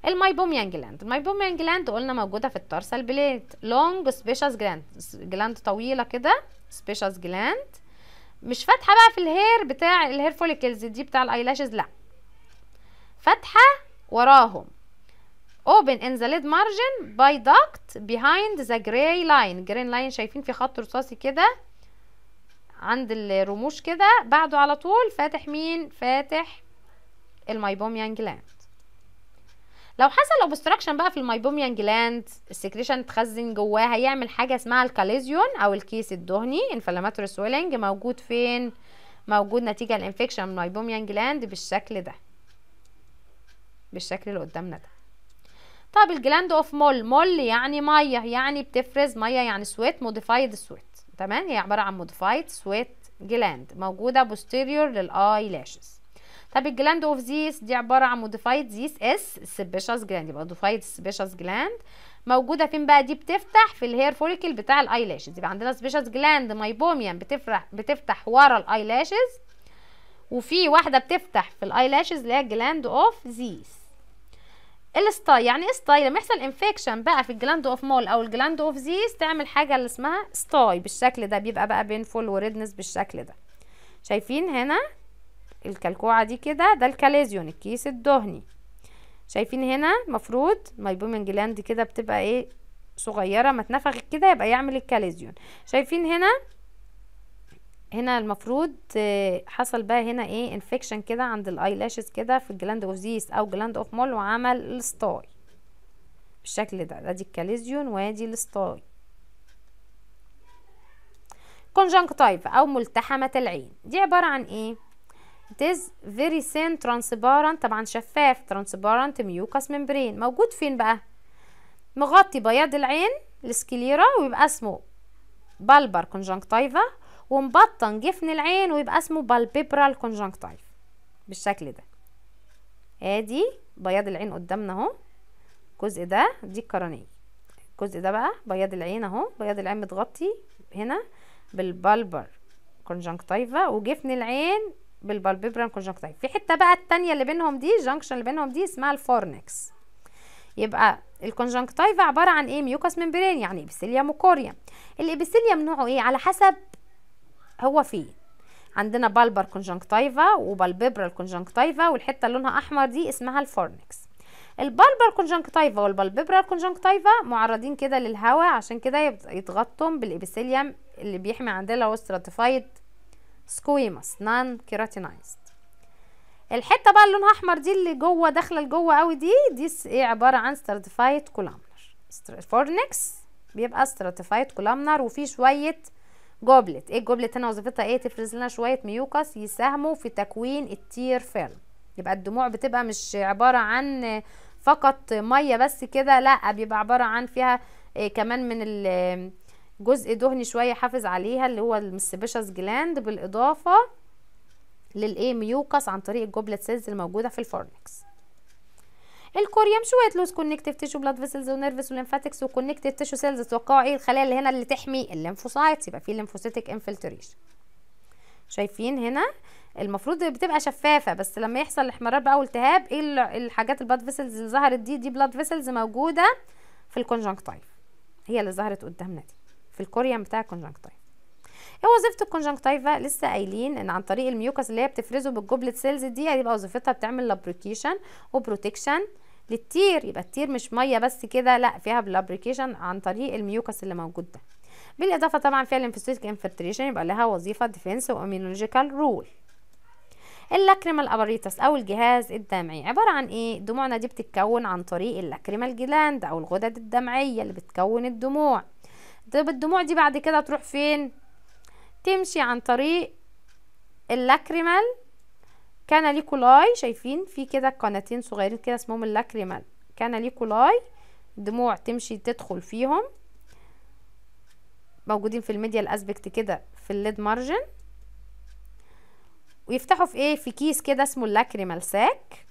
المايبوميان جلاند المايبوميان جلاند قلنا موجوده في التارسال بليت لونج سبيشاس جلاند جلاند طويله كده سبيشاس جلاند مش فاتحه بقى في الهير بتاع الهير فوليكلز دي بتاع الايلاشز لا فاتحه وراهم open in the lid margin by duct behind the gray line green line شايفين في خط رصاصي كده عند الرموش كده بعده على طول فاتح مين فاتح المايبوميان جلاند لو حصل اوبستراكشن بقى في المايبوميان جلاند السكريشن اتخزن جواها هيعمل حاجه اسمها الكاليزيون او الكيس الدهني انفلاماتوري سويلنج موجود فين موجود نتيجه الانفكشن من المايبوميان جلاند بالشكل ده بالشكل اللي قدامنا ده طب الجلاند اوف مول مول يعني ميه يعني بتفرز ميه يعني سويت موديفايد سويت تمام هي عباره عن موديفايد سويت جلاند موجوده بوستيريور للاي لاشز طب الجلاند اوف زيس دي عباره عن موديفايد زيس اس سبيشاس جلاند يبقى موديفايد سبيشاس جلاند موجوده فين بقى دي بتفتح في الهير فوليكل بتاع الاي لاشز يبقى عندنا سبيشاس جلاند مايبوميان بتفرح بتفتح ورا الاي لاشز وفي واحده بتفتح في الاي لاشز اللي هي جلاند اوف زيس الستاي يعني ايه ستاي لما يحصل انفكشن بقى في الجلاند اوف مول او الجلاند اوف زيس تعمل حاجه اللي اسمها ستاي بالشكل ده بيبقى بقى بينفول وريدنس بالشكل ده شايفين هنا الكلكوعه دي كده ده الكاليزيون الكيس الدهني شايفين هنا مفروض مايبومين جلاند كده بتبقى ايه صغيره ما اتنفخت كده يبقى يعمل الكاليزيون شايفين هنا هنا المفروض حصل بقى هنا ايه انفكشن كده عند الاي لاشز كده في الجلاند اوف زيس او جلاند اوف مول وعمل الستاي بالشكل ده ادي الكاليزيون وادي الستاي كونجنكتيف او ملتحمة العين دي عبارة عن ايه It is very thin transparent طبعا شفاف transparent mucous membrane موجود فين بقى مغطي بياض العين السكليرا ويبقى اسمه بالبر كونجنكتيفا ومبطن جفن العين ويبقى اسمه بالبيبرال كونجنكتيف بالشكل ده ادي بياض العين قدامنا اهو الجزء ده دي القرنيه الجزء ده بقى بياض العين اهو بياض العين متغطي هنا بالبالبر كونجنكتيفا وجفن العين بالبالبيبرال كونجنكتيف في حته بقى التانية اللي بينهم دي الجنكشن اللي بينهم دي اسمها الفورنكس يبقى الكونجنكتيفا عباره عن ايه ميوكاس ممبرين يعني ابيثيليوم وكوريا الابيثيليوم نوعه ايه على حسب هو فين عندنا بالبر كونجنكتيفا وبالبيبرال كونجنكتيفا والحته اللي لونها احمر دي اسمها الفورنكس البالبر كونجنكتيفا والبالبيبرال كونجنكتيفا معرضين كده للهواء عشان كده يتغطوا بالابيثيليوم اللي بيحمي عندنا اللي هو ستراتيفايد سكويموس نان كيراتينايزد الحته بقى اللي لونها احمر دي اللي جوه داخله لجوه قوي دي دي ايه عباره عن ستراتيفايد كولامنر فورنكس بيبقى ستراتيفايد كولامنر وفيه شويه جوبلت ايه الجوبلت هنا وظيفتها ايه تفرز لنا شويه ميوكس يساهموا في تكوين التير فيلم يبقى الدموع بتبقى مش عباره عن فقط ميه بس كده لا بيبقى عباره عن فيها إيه كمان من جزء دهني شويه حافظ عليها اللي هو السبيشاس جلاند بالاضافه للايه ميوكس عن طريق الجوبلت سيلز الموجوده في الفورنكس الكوريوم شويه لوز كونكتيف تيشو بلاد فيسلز ونيرفس وليمفاتكس وكونكتيف تيشو سيلز توقعوا ايه الخلايا اللي هنا اللي تحمي الليمفوسايتس يبقى في ليمفوسيتك انفلتريشن شايفين هنا المفروض بتبقى شفافه بس لما يحصل احمرار بقى والتهاب ايه الحاجات البلاد فيسلز اللي ظهرت دي دي بلاد فيسلز موجوده في الكونجنكتيف هي اللي ظهرت قدامنا دي في الكوريوم بتاع الكونجنكتيف ايه وظيفه الكونجنكتيفا لسه قايلين ان عن طريق الميوكس اللي هي بتفرزه بالجوبلت سيلز دي هيبقى وظيفتها بتعمل لابريكيشن وبروتكشن للتير يبقى التير مش ميه بس كده لا فيها بالابريكيشن عن طريق الميوكس اللي موجود ده بالاضافه طبعا فيها الليمفوسيتك انفلتريشن يبقى لها وظيفه ديفنس واميونولوجيكال رول اللاكريمال اباريتس او الجهاز الدمعي عباره عن ايه دموعنا دي بتتكون عن طريق اللاكريمال جلاند او الغدد الدمعيه اللي بتكون الدموع طب الدموع دي بعد كده تروح فين تمشي عن طريق اللاكريمال كاناليكولاي شايفين في كده قناتين صغيرين كده اسمهم اللاكريمال كاناليكولاي دموع تمشي تدخل فيهم موجودين في الميديا الاسبكت كده في الليد مارجن ويفتحوا في ايه في كيس كده اسمه اللاكريمال ساك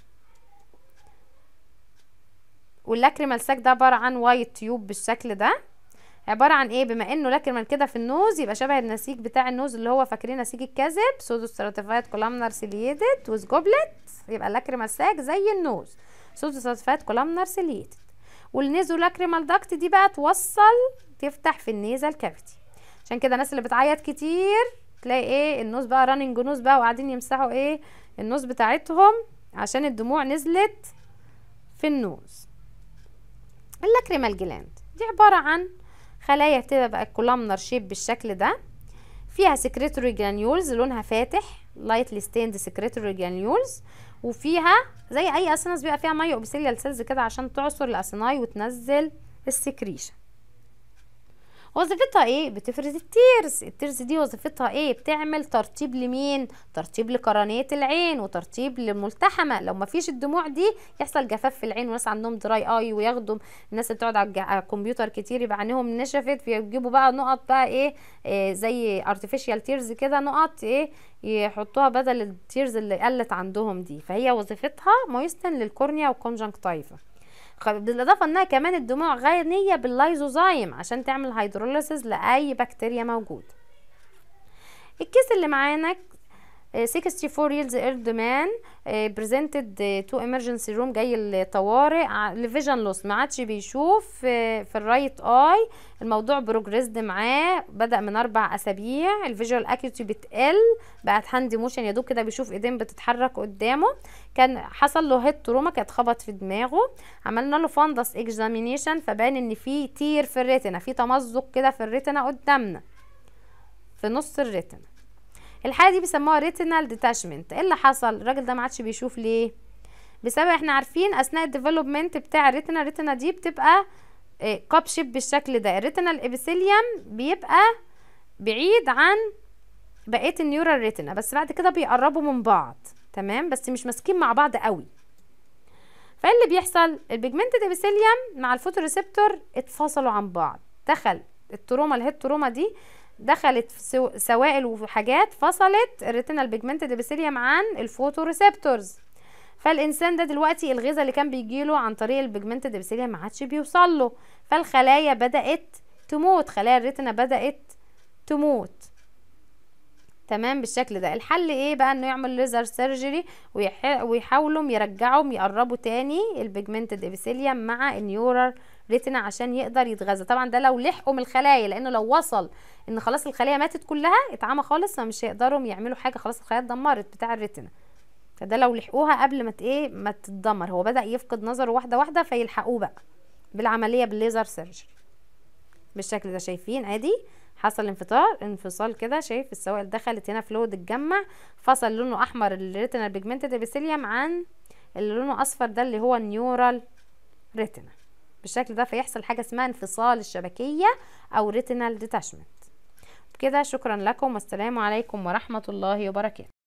واللاكريمال ساك ده عباره عن وايت تيوب بالشكل ده عباره عن ايه بما انه لاكريمال كده في النوز يبقى شبه النسيج بتاع النوز اللي هو فاكرين نسيج الكذب سودو ستراتيفايد كولامنر سيلييتد ويز جوبلت يبقى اللاكريمال ساك زي النوز سودوسالفات كولامنر سيليتد والنيزو لاكريمال داكت دي بقى توصل تفتح في النيزل كافيتي عشان كده الناس اللي بتعيط كتير تلاقي ايه النوز بقى راننج نوز بقى وقاعدين يمسحوا ايه النوز بتاعتهم عشان الدموع نزلت في النوز اللاكريمال جلاند دي عبارة عن خلايا بتبقى بقى كولامنر شيب بالشكل ده فيها سكريتوري جرانيولز لونها فاتح لايتلي ستيند سكريتوري جرانيولز وفيها زي اي اسنس بيبقى فيها ميه اوبسيليال سيلز كده عشان تعصر الاسناي وتنزل السكريشن وظيفتها ايه بتفرز التيرز التيرز دي وظيفتها ايه بتعمل ترطيب لمين ترطيب لقرنيه العين وترطيب للملتحمه لو ما فيش الدموع دي يحصل جفاف في العين وناس عندهم دراي اي وياخدوا الناس اللي بتقعد على الج- على الكمبيوتر كتير يبقى عينيهم نشفت فيجيبوا بقى نقط بقى ايه, إيه زي ارتفيشال تيرز كده نقط ايه يحطوها بدل التيرز اللي قلت عندهم دي فهي وظيفتها مويستن للكورنيا والكونجنكتيفا خ- بالاضافه انها كمان الدموع غنيه باللايزوزايم عشان تعمل هيدروليسيس لاي بكتيريا موجوده الكيس اللي معانا آه، 64 years old man آه، presented آه، to emergency room جاي الطوارئ ع- لفيجن لوس ما عادش بيشوف آه، في الرايت اي الموضوع بروجريسد معاه بدأ من اربع اسابيع الفيجوال اكيوتي بتقل بقت هاند موشن يا دوب كده بيشوف ايدين بتتحرك قدامه كان حصل له هيد تروما كانت خبط في دماغه عملنا له فاندس اكزامينيشن فبان ان في تير في الريتنا في تمزق كده في الريتنا قدامنا في نص الريتنا الحاله دي بيسموها ريتينال ديتاشمنت ايه اللي حصل الراجل ده ما عادش بيشوف ليه بسبب احنا عارفين اثناء الديفلوبمنت بتاع الريتنا الريتنا دي بتبقى كاب شيب بالشكل ده الريتينال ابيثيليوم بيبقى بعيد عن بقيه النيورال ريتنا بس بعد كده بيقربوا من بعض تمام بس مش ماسكين مع بعض قوي فايه اللي بيحصل البيجمنتد ابيثيليوم مع الفوتوريسبتور اتفصلوا عن بعض دخل التروما الهيد تروما دي دخلت في سو- سوائل وحاجات فصلت الريتينال بيجمنتد ابيثيليوم عن الفوتوريسبتورز فالانسان ده دلوقتي الغذاء اللي كان بيجيله عن طريق البيجمنتد ابيثيليوم ما عادش بيوصل له فالخلايا بدات تموت خلايا الريتنا بدات تموت تمام بالشكل ده الحل ايه بقى انه يعمل ليزر سيرجري ويح... ويحاولوا يرجعوا يقربوا تاني البيجمنتد ابيثيليوم مع النيورال ريتنا عشان يقدر يتغذى طبعا ده لو لحقوا من الخلايا لانه لو وصل ان خلاص الخلايا ماتت كلها اتعمى خالص فمش هيقدروا يعملوا حاجه خلاص الخلايا اتدمرت بتاع الريتنا فده لو لحقوها قبل ما ت- ايه ما تتدمر هو بدا يفقد نظره واحده واحده فيلحقوه بقى بالعمليه بالليزر سيرجري بالشكل ده شايفين ادي حصل انفطار انفصال كده شايف السوائل دخلت هنا فلويد اتجمع فصل لونه احمر الريتينال بيجمنتد ابيثيليوم عن اللي لونه اصفر ده اللي هو النيورال ريتنا بالشكل ده فيحصل حاجه اسمها انفصال الشبكيه او ريتينال ديتاشمنت بكده شكرا لكم والسلام عليكم ورحمه الله وبركاته